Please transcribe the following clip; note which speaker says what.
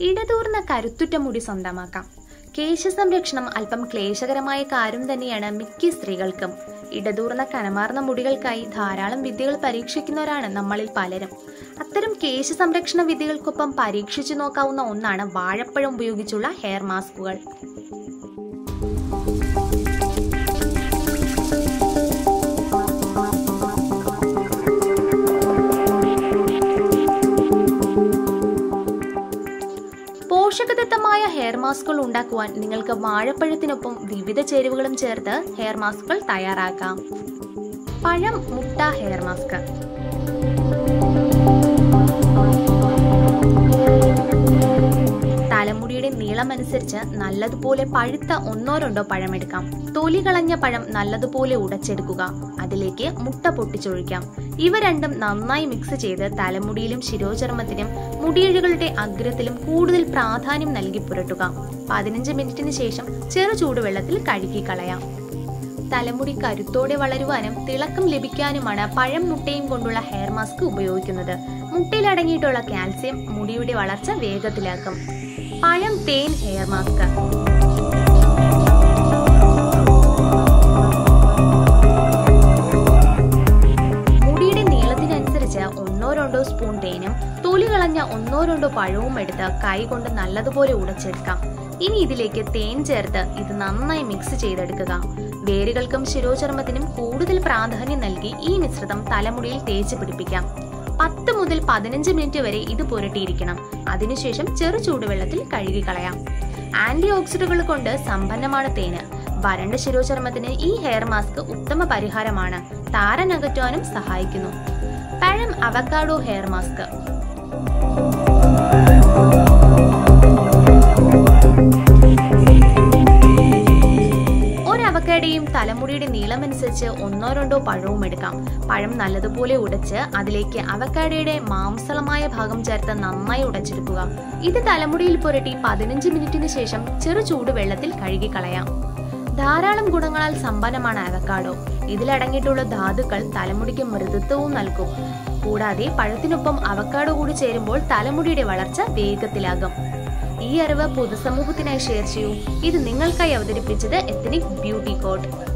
Speaker 1: ഇടതൂർന്ന കരുത്തുറ്റ മുടി സ്വന്തമാക്കാം കേശ സംരക്ഷണം അല്പം ക്ലേശകരമായ കാര്യം തന്നെയാണ് മിക്ക സ്ത്രീകൾക്കും ഇടതൂർന്ന കനമാർന്ന മുടികൾക്കായി ധാരാളം വിദ്യകൾ പരീക്ഷിക്കുന്നവരാണ് നമ്മളിൽ പലരും അത്തരം കേശ സംരക്ഷണ വിദ്യകൾക്കൊപ്പം പരീക്ഷിച്ചു നോക്കാവുന്ന ഒന്നാണ് വാഴപ്പഴം ഉപയോഗിച്ചുള്ള ഹെയർ മാസ്കുകൾ പോഷകദത്തമായ ഹെയർ മാസ്കുകൾ ഉണ്ടാക്കുവാൻ നിങ്ങൾക്ക് വാഴപ്പഴത്തിനൊപ്പം വിവിധ ചേരുവകളും ചേർത്ത് ഹെയർ മാസ്കുകൾ തയ്യാറാക്കാം പഴം മുട്ട ഹെയർ മാസ്ക് തലമുടിയുടെ നീളമനുസരിച്ച് നല്ലതുപോലെ പഴുത്ത ഒന്നോ രണ്ടോ പഴമെടുക്കാം തൊലി കളഞ്ഞ പഴം നല്ലതുപോലെ ഉടച്ചെടുക്കുക അതിലേക്ക് മുട്ട പൊട്ടിച്ചൊഴിക്കാം ഇവ രണ്ടും നന്നായി മിക്സ് ചെയ്ത് തലമുടിയിലും ശിരോചർമ്മത്തിനും മുടിയിഴകളുടെ അഗ്രത്തിലും കൂടുതൽ പ്രാധാന്യം നൽകി പുരട്ടുക പതിനഞ്ച് മിനിറ്റിന് ശേഷം ചെറു ചൂടുവെള്ളത്തിൽ കഴുകി കളയാം തലമുടി കരുത്തോടെ വളരുവാനും തിളക്കം ലഭിക്കാനുമാണ് പഴം മുട്ടയും കൊണ്ടുള്ള ഹെയർ മാസ്ക് ഉപയോഗിക്കുന്നത് മുട്ടയിൽ അടങ്ങിയിട്ടുള്ള കാൽസ്യം മുടിയുടെ വളർച്ച വേഗത്തിലാക്കും പഴം തേൻ ഹെയർ മാസ്ക് മുടിയുടെ നീളത്തിനനുസരിച്ച് ഒന്നോ രണ്ടോ സ്പൂൺ തേനും തൊലി കളഞ്ഞ ഒന്നോ രണ്ടോ പഴവും എടുത്ത് കൈ കൊണ്ട് നല്ലതുപോലെ ഉടച്ചെടുക്കാം ഇനി ഇതിലേക്ക് തേൻ ചേർത്ത് ഇത് നന്നായി മിക്സ് ചെയ്തെടുക്കുക വേരുകൾക്കും ശിരോചർമ്മത്തിനും കൂടുതൽ പ്രാധാന്യം നൽകി ഈ മിശ്രിതം തലമുടിയിൽ തേച്ച് പിടിപ്പിക്കാം പത്ത് മുതൽ പതിനഞ്ച് മിനിറ്റ് വരെ ഇത് പുരട്ടിയിരിക്കണം അതിനുശേഷം ചെറു ചൂടുവെള്ളത്തിൽ കഴുകി കളയാം ആന്റി ഓക്സിഡുകൾ കൊണ്ട് സമ്പന്നമാണ് തേന് വരണ്ട ശിരോചർമ്മത്തിന് ഈ ഹെയർ മാസ്ക് ഉത്തമ പരിഹാരമാണ് താരനകറ്റുവാനും സഹായിക്കുന്നു പഴം അവക്കാഡോ ഹെയർ മാസ്ക് ഒരവക്കാടയും തലമുടിയുടെ നീളമനുസരിച്ച് ഒന്നോ രണ്ടോ പഴവും എടുക്കാം പഴം നല്ലതുപോലെ ഉടച്ച് അതിലേക്ക് അവക്കാടയുടെ മാംസളമായ ഭാഗം ചേർത്ത് നന്നായി ഉടച്ചെടുക്കുക ഇത് തലമുടിയിൽ പുരട്ടി പതിനഞ്ച് മിനിറ്റിന് ശേഷം ചെറു ചൂടുവെള്ളത്തിൽ കഴുകി കളയാം ധാരാളം ഗുണങ്ങളാൽ സമ്പന്നമാണ് അവക്കാഡോ ഇതിലടങ്ങിയിട്ടുള്ള ധാതുക്കൾ തലമുടിക്ക് മൃദുത്വവും നൽകും കൂടാതെ പഴത്തിനൊപ്പം അവക്കാഡോ കൂടി ചേരുമ്പോൾ തലമുടിയുടെ വളർച്ച വേഗത്തിലാകും ഈ അറിവ് പൊതുസമൂഹത്തിനായി ഷെയർ ചെയ്യൂ ഇത് നിങ്ങൾക്കായി അവതരിപ്പിച്ചത് എത്തനിക് ബ്യൂട്ടി കോഡ്